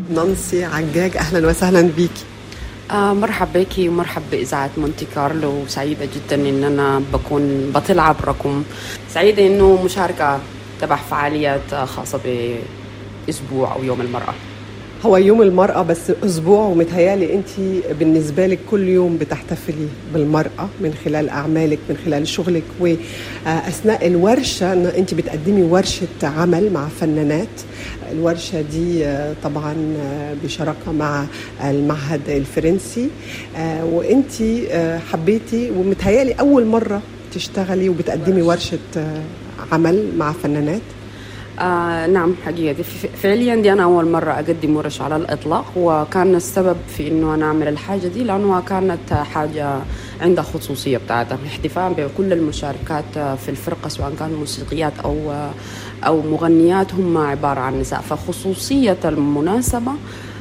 نانسي عجاج اهلا وسهلا بيكي آه مرحبا بك ومرحبا بإذاعة مونتي كارلو وسعيدة جدا إن أنا بكون بطل عبركم سعيدة إنه مشاركة تبع فعاليات خاصة بأسبوع أو يوم المرأة هو يوم المرأة بس أسبوع ومتهيالي أنت بالنسبة لك كل يوم بتحتفلي بالمرأة من خلال أعمالك من خلال شغلك وأثناء الورشة أنت بتقدمي ورشة عمل مع فنانات الورشة دي طبعا بشراكة مع المعهد الفرنسي وأنت حبيتي ومتهيالي أول مرة تشتغلي وبتقدمي ورشة عمل مع فنانات آه نعم حقيقة فعليا دي أنا أول مرة أقدم ورش على الإطلاق وكان السبب في إنه أنا أعمل الحاجة دي لأنها كانت حاجة عندها خصوصية بتاعتها الاحتفاء بكل المشاركات في الفرقة سواء كان موسيقيات أو أو مغنيات هم عبارة عن نساء فخصوصية المناسبة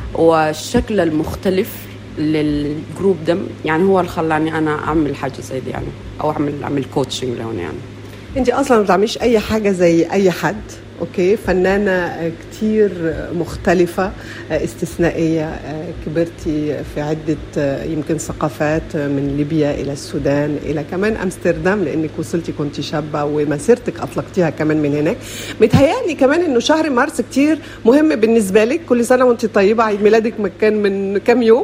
والشكل المختلف للجروب ده يعني هو اللي خلاني أنا أعمل حاجة زي دي يعني أو أعمل أعمل كوتشنج لهم يعني انت اصلا ما بتعمليش اي حاجه زي اي حد اوكي فنانه كتير مختلفه استثنائيه كبرتي في عده يمكن ثقافات من ليبيا الى السودان الى كمان امستردام لانك وصلتي كنت شابه ومسيرتك اطلقتيها كمان من هناك متهيألي كمان انه شهر مارس كتير مهم بالنسبه لك كل سنه وانت طيبه عيد ميلادك كان من كام يوم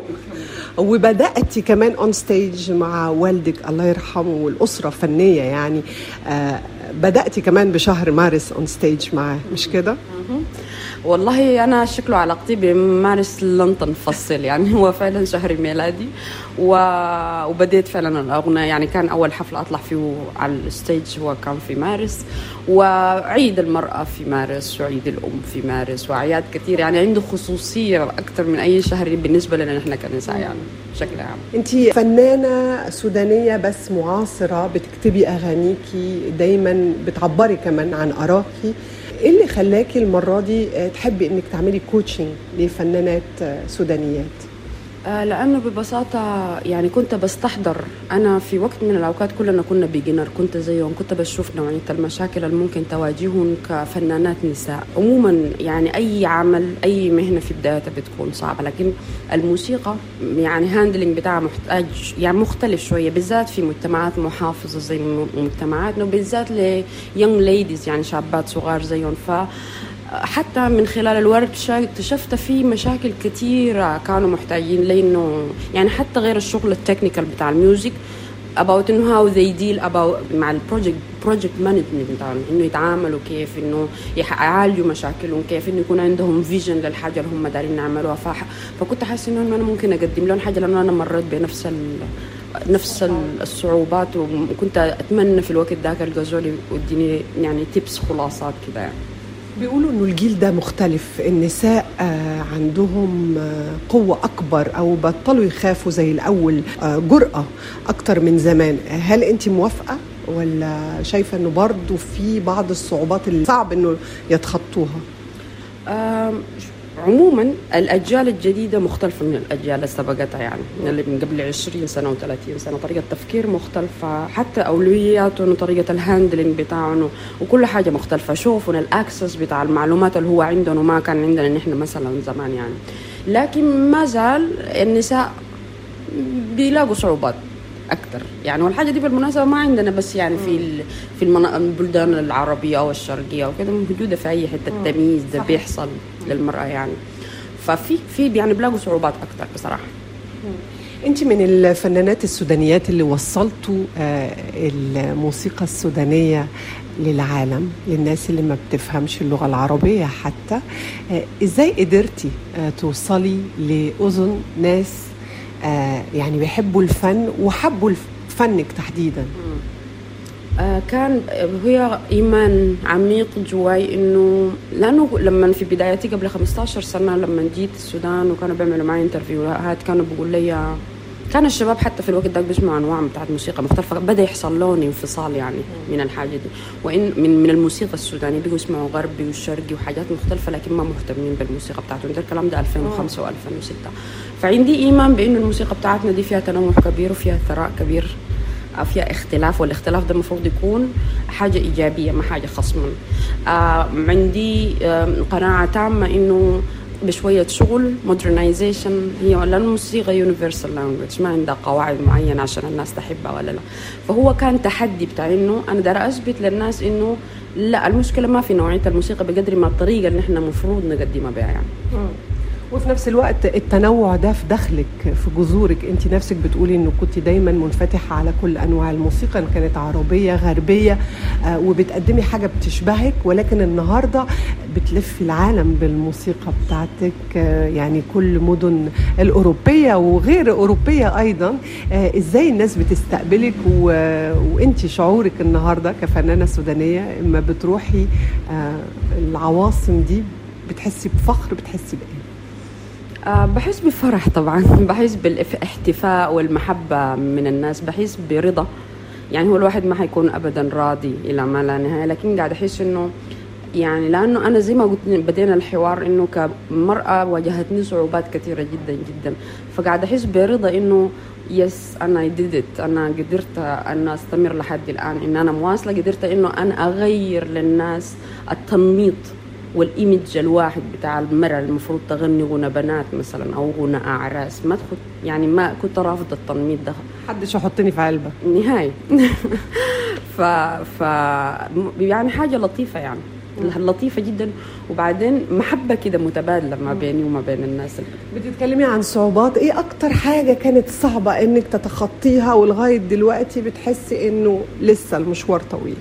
وبداتي كمان اون ستيج مع والدك الله يرحمه والاسره فنيه يعني آه بداتي كمان بشهر مارس اون ستيج معاه مش كده؟ والله انا شكله علاقتي بمارس لن تنفصل يعني هو فعلا شهر ميلادي و... وبديت فعلا الاغنيه يعني كان اول حفله اطلع فيه على الستيج هو كان في مارس وعيد المراه في مارس وعيد الام في مارس واعياد كثير يعني عنده خصوصيه اكثر من اي شهر بالنسبه لنا نحن كنساء يعني بشكل عام انت فنانه سودانيه بس معاصره بتكتبي اغانيكي دايما بتعبري كمان عن اراكي ايه اللي خلاكي المره دي تحبي انك تعملي كوتشنج لفنانات سودانيات آه لانه ببساطه يعني كنت بستحضر انا في وقت من الاوقات كلنا كنا بيجنر كنت زيهم كنت بشوف نوعيه المشاكل اللي ممكن تواجههم كفنانات نساء عموما يعني اي عمل اي مهنه في بدايتها بتكون صعبه لكن الموسيقى يعني هاندلنج بتاعها محتاج يعني مختلف شويه بالذات في مجتمعات محافظه زي مجتمعاتنا وبالذات ليونج ليديز يعني شابات صغار زيهم ف حتى من خلال الورشة اكتشفت في مشاكل كثيرة كانوا محتاجين لانه يعني حتى غير الشغل التكنيكال بتاع الميوزك about انه how they deal about مع البروجكت بروجكت مانجمنت بتاعهم انه يتعاملوا كيف انه يعالجوا مشاكلهم كيف انه يكون عندهم فيجن للحاجه اللي هم دارين يعملوا فح... فكنت حاسه انه انا ممكن اقدم لهم حاجه لانه انا مريت بنفس ال... نفس الصعوبات وكنت اتمنى في الوقت ذاك الجازولي يديني يعني تيبس خلاصات كده يعني. بيقولوا انه الجيل ده مختلف النساء عندهم قوة أكبر أو بطلوا يخافوا زي الأول جرأة أكتر من زمان هل أنت موافقة ولا شايفة أنه برضو في بعض الصعوبات اللي صعب أنه يتخطوها عموما الاجيال الجديده مختلفه من الاجيال اللي سبقتها يعني من اللي من قبل 20 سنه و30 سنه طريقه التفكير مختلفه حتى اولوياتهم وطريقه الهاندلنج بتاعهم وكل حاجه مختلفه شوفوا الاكسس بتاع المعلومات اللي هو عندهم وما كان عندنا نحن مثلا زمان يعني لكن ما زال النساء بيلاقوا صعوبات اكثر يعني والحاجه دي بالمناسبه ما عندنا بس يعني في في البلدان العربيه او الشرقيه وكده موجوده في اي حته التمييز ده بيحصل للمراه يعني ففي في يعني بلاقوا صعوبات اكثر بصراحه انت من الفنانات السودانيات اللي وصلتوا الموسيقى السودانيه للعالم للناس اللي ما بتفهمش اللغه العربيه حتى ازاي قدرتي توصلي لاذن ناس يعني بيحبوا الفن وحبوا فنك تحديدا آه كان هي ايمان عميق جواي انه لانه لما في بدايتي قبل 15 سنه لما جيت السودان وكانوا بيعملوا معي انترفيوهات كانوا بيقول لي كان الشباب حتى في الوقت ده بيسمعوا انواع بتاعت موسيقى مختلفه بدا يحصل لهم انفصال يعني من الحاجه دي وان من من الموسيقى السودانيه بيجوا يسمعوا غربي وشرقي وحاجات مختلفه لكن ما مهتمين بالموسيقى بتاعتهم ده الكلام ده 2005 و2006 فعندي ايمان بانه الموسيقى بتاعتنا دي فيها تنوع كبير وفيها ثراء كبير فيها اختلاف والاختلاف ده المفروض يكون حاجه ايجابيه ما حاجه خصما آه عندي آه قناعه تامه انه بشويه شغل مودرنايزيشن هي لان الموسيقى يونيفرسال لانجوج ما عندها قواعد معينه عشان الناس تحبها ولا لا فهو كان تحدي بتاع انه انا دار اثبت للناس انه لا المشكله ما في نوعيه الموسيقى بقدر ما الطريقه اللي احنا المفروض نقدمها بها يعني وفي نفس الوقت التنوع ده في دخلك في جذورك انت نفسك بتقولي انه كنت دايما منفتحه على كل انواع الموسيقى ان كانت عربيه غربيه آه وبتقدمي حاجه بتشبهك ولكن النهارده بتلفي العالم بالموسيقى بتاعتك آه يعني كل مدن الاوروبيه وغير اوروبيه ايضا آه ازاي الناس بتستقبلك و... وانت شعورك النهارده كفنانه سودانيه اما بتروحي آه العواصم دي بتحسي بفخر بتحسي بايه أه بحس بفرح طبعا بحس بالاحتفاء والمحبة من الناس بحس برضا يعني هو الواحد ما حيكون أبدا راضي إلى ما لا نهاية لكن قاعد أحس إنه يعني لأنه أنا زي ما قلت بدينا الحوار إنه كمرأة واجهتني صعوبات كثيرة جدا جدا فقاعد أحس برضا إنه يس أنا ديدت أنا قدرت أن أستمر لحد الآن إن أنا مواصلة قدرت إنه أنا أغير للناس التنميط والايمج الواحد بتاع المرأة المفروض تغني غنى بنات مثلا او غنى اعراس ما تخد يعني ما كنت رافضة التنميط ده حدش يحطني في علبة نهاية ف... ف يعني حاجة لطيفة يعني لطيفة جدا وبعدين محبة كده متبادلة ما بيني وما بين الناس بتتكلمي عن صعوبات ايه اكتر حاجة كانت صعبة انك تتخطيها ولغاية دلوقتي بتحسي انه لسه المشوار طويل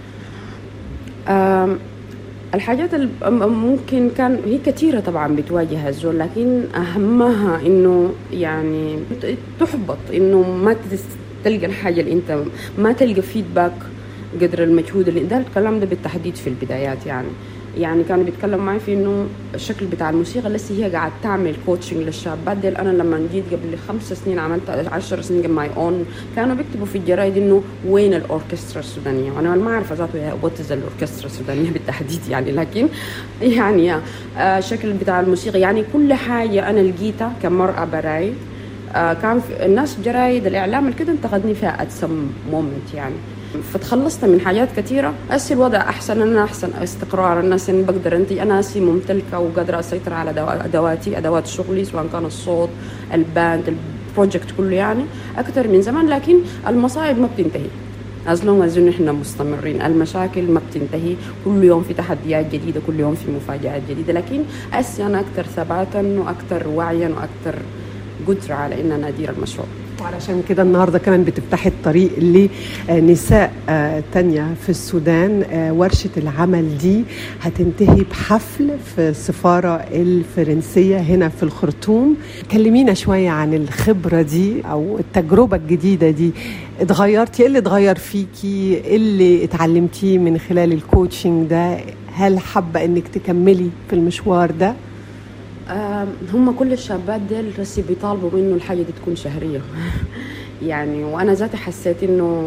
أم... الحاجات اللي ممكن كان هي كثيرة طبعا بتواجه الزول لكن أهمها إنه يعني تحبط إنه ما تلقى الحاجة اللي أنت ما تلقى فيدباك قدر المجهود اللي ده الكلام ده بالتحديد في البدايات يعني يعني كانوا بيتكلم معي في انه الشكل بتاع الموسيقى لسه هي قاعد تعمل كوتشنج للشابات دي انا لما جيت قبل خمس سنين عملت عشر سنين ماي اون كانوا بيكتبوا في الجرايد انه وين الاوركسترا السودانيه وانا ما اعرف ذاته وات از الاوركسترا السودانيه بالتحديد يعني لكن يعني الشكل بتاع الموسيقى يعني كل حاجه انا لقيتها كمراه براي كان في الناس جرايد الاعلام كده انتقدني فيها ات سم مومنت يعني فتخلصت من حاجات كثيره هسه الوضع احسن انا احسن استقرار الناس إن بقدر انت انا هسه ممتلكه وقادره اسيطر على ادواتي ادوات شغلي سواء كان الصوت الباند البروجكت كله يعني اكثر من زمان لكن المصايب ما بتنتهي از لونج از احنا مستمرين المشاكل ما بتنتهي كل يوم في تحديات جديده كل يوم في مفاجات جديده لكن اسي انا اكثر ثباتا واكثر وعيا واكثر قدره على ان انا ادير المشروع وعلشان كده النهارده كمان بتفتحي الطريق لنساء تانية في السودان ورشة العمل دي هتنتهي بحفل في السفارة الفرنسية هنا في الخرطوم كلمينا شوية عن الخبرة دي أو التجربة الجديدة دي اتغيرتي ايه اللي اتغير فيكي ايه اللي اتعلمتيه من خلال الكوتشنج ده هل حابة انك تكملي في المشوار ده هم كل الشابات ديل رسي بيطالبوا منه الحاجة دي تكون شهرية يعني وأنا ذاتي حسيت إنه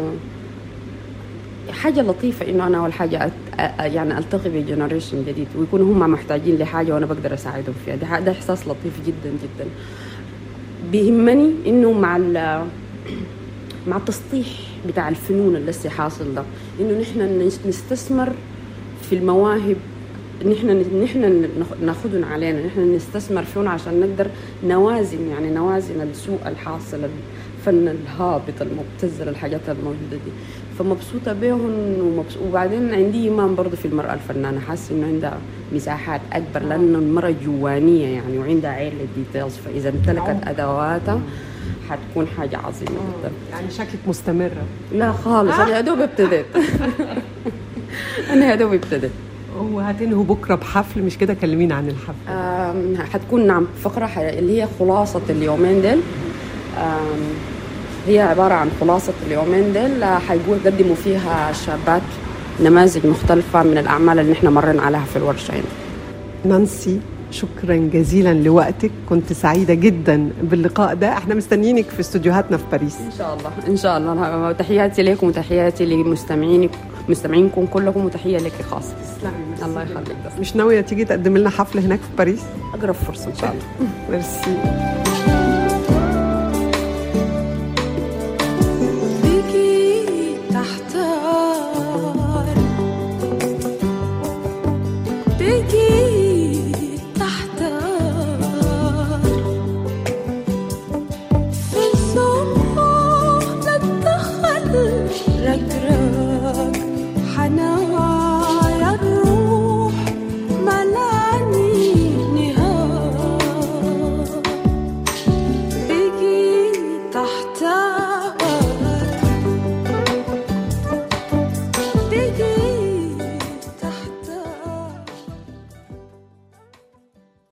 حاجة لطيفة إنه أنا أول حاجة أت... يعني ألتقي بجنريشن جديد ويكونوا هم محتاجين لحاجة وأنا بقدر أساعدهم فيها ده, ده إحساس لطيف جدا جدا بيهمني إنه مع ال... مع التسطيح بتاع الفنون اللي لسه حاصل ده إنه نحن نستثمر في المواهب نحن نحن ناخذهم علينا نحن نستثمر فيهم عشان نقدر نوازن يعني نوازن السوء الحاصل الفن الهابط المبتذل الحاجات الموجوده دي فمبسوطه بهم ومبسوط وبعدين عندي ايمان برضه في المراه الفنانه حاسه انه عندها مساحات اكبر لانه المراه جوانيه يعني وعندها عيله ديتيلز فاذا امتلكت ادواتها حتكون حاجة عظيمة جدا يعني شكلك مستمرة لا خالص أنا يا دوب ابتديت أنا يا دوب ابتديت وهتنهوا بكره بحفل مش كده كلمينا عن الحفل حتكون نعم فقره اللي هي خلاصه اليومين ديل هي عباره عن خلاصه اليومين ديل حيقدموا فيها شابات نماذج مختلفه من الاعمال اللي نحن مرينا عليها في الورشه هنا نانسي شكرا جزيلا لوقتك كنت سعيده جدا باللقاء ده احنا مستنيينك في استوديوهاتنا في باريس ان شاء الله ان شاء الله تحياتي لكم وتحياتي لمستمعينك مستمعينكم كلكم وتحيه لك خاصه تسلمي الله يخليك مش ناويه تيجي تقدم لنا حفله هناك في باريس اقرب فرصه ان شاء الله ميرسي تحتار